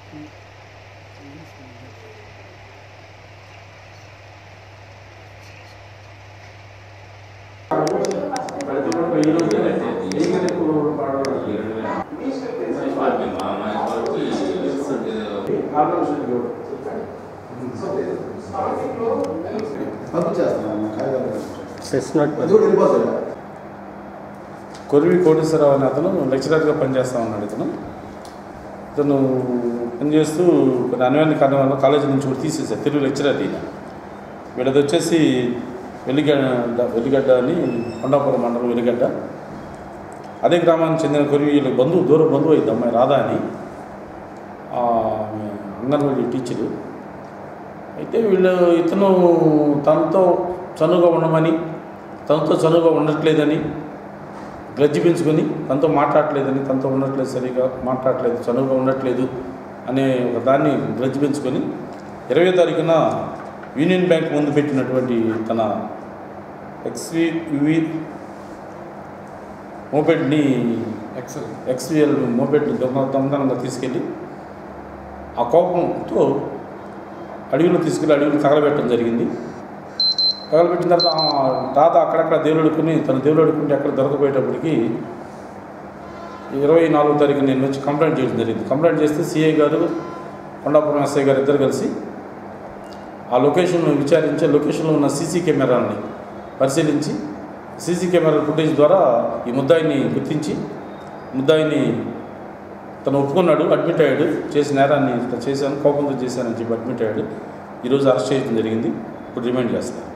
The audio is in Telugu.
కొరివి కోటేశ్వరరావు అనే అతను లెక్చరర్గా పనిచేస్తా ఉన్నాడు ఇతను ఇతను పనిచేస్తూ కొన్ని అన్వయన కారణం వల్ల కాలేజీ నుంచి కూడా తీసేసారు తెలుగు లెక్చరర్ ఈయన వీళ్ళది వచ్చేసి వెలిగడ్డ వెలిగడ్డ అని కొండాపురం మండలం వెలిగడ్డ అదే గ్రామానికి చెందిన కొరివి వీళ్ళ బంధువు దూర బంధువు అయింది అమ్మాయి రాధా అని ఆ, ఆమె అంగన్వాడీ టీచరు అయితే వీళ్ళు ఇతను తనతో చనువుగా ఉండమని తనతో చనువుగా ఉండట్లేదని గ్రజ్జి పెంచుకొని తనతో మాట్లాడట్లేదని తనతో ఉండట్లేదు సరిగా మాట్లాడట్లేదు చనువుగా ఉండట్లేదు అనే ఒక దాన్ని గ్రజ్జి పెంచుకొని ఇరవై తారీఖున యూనియన్ బ్యాంక్ ముందు పెట్టినటువంటి తన ఎక్స్వి యువి మోపెడ్ని ఎక్సెల్ ఎక్స్విఎల్ మోపెడ్ని దొంగ దొంగతనంగా తీసుకెళ్ళి ఆ కోపంతో అడవిలో తీసుకెళ్ళి అడవిలో తగలబెట్టడం జరిగింది తగలబెట్టిన తర్వాత ఆ తాత అక్కడక్కడ దేవుడుకుని తన దేవుడుకుంటే అక్కడ దొరకపోయేటప్పటికి ఇరవై నాలుగో తారీఖు నేను వచ్చి కంప్లైంట్ చేయడం జరిగింది కంప్లైంట్ చేస్తే సిఐ గారు కొండాపురం ఎస్ఐ గారు ఇద్దరు కలిసి ఆ లొకేషన్ విచారించి లొకేషన్లో ఉన్న సీసీ కెమెరాలని పరిశీలించి సీసీ కెమెరా ఫుటేజ్ ద్వారా ఈ ముద్దాయిని గుర్తించి ముద్దాయిని తను ఒప్పుకున్నాడు అడ్మిట్ అయ్యాడు చేసిన నేరాన్ని ఇట్లా చేశాను కోపంతో చేశానని చెప్పి అడ్మిట్ అయ్యాడు ఈరోజు అరెస్ట్ చేయడం జరిగింది ఇప్పుడు రిమైండ్ చేస్తారు